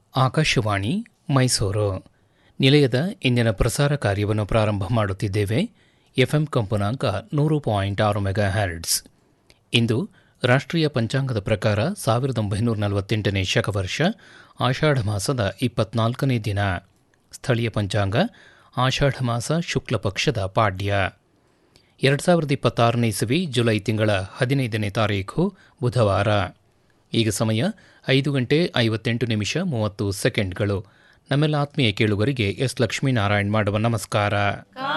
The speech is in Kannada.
ಆಕಾಶವಾಣಿ ಮೈಸೂರು ನಿಲಯದ ಇಂದಿನ ಪ್ರಸಾರ ಕಾರ್ಯವನ್ನು ಪ್ರಾರಂಭ ಮಾಡುತ್ತಿದ್ದೇವೆ ಎಫ್ಎಂ ಕಂಪನಾಂಕ ನೂರು ಪಾಯಿಂಟ್ ಆರು ಮೆಗಾ ಹ್ಯಾರ್ಡ್ಸ್ ಇಂದು ರಾಷ್ಟ್ರೀಯ ಪಂಚಾಂಗದ ಪ್ರಕಾರ ಸಾವಿರದ ಒಂಬೈನೂರ ನಲವತ್ತೆಂಟನೇ ಶಕವರ್ಷ ಆಷಾಢ ಮಾಸದ ಇಪ್ಪತ್ನಾಲ್ಕನೇ ದಿನ ಸ್ಥಳೀಯ ಪಂಚಾಂಗ ಆಷಾಢ ಮಾಸ ಶುಕ್ಲ ಪಕ್ಷದ ಪಾಡ್ಯ ಎರಡು ಸಾವಿರದ ಇಪ್ಪತ್ತಾರನೇ ಇಸವಿ ಜುಲೈ ತಿಂಗಳ ಹದಿನೈದನೇ ತಾರೀಖು ಬುಧವಾರ ಈಗ ಸಮಯ ಐದು ಗಂಟೆ ಐವತ್ತೆಂಟು ನಿಮಿಷ ಮೂವತ್ತು ಸೆಕೆಂಡ್ಗಳು ನಮ್ಮೆಲ್ಲ ಆತ್ಮೀಯ ಕೇಳುಗರಿಗೆ ಎಸ್ ಲಕ್ಷ್ಮೀನಾರಾಯಣ್ ಮಾಡುವ ನಮಸ್ಕಾರ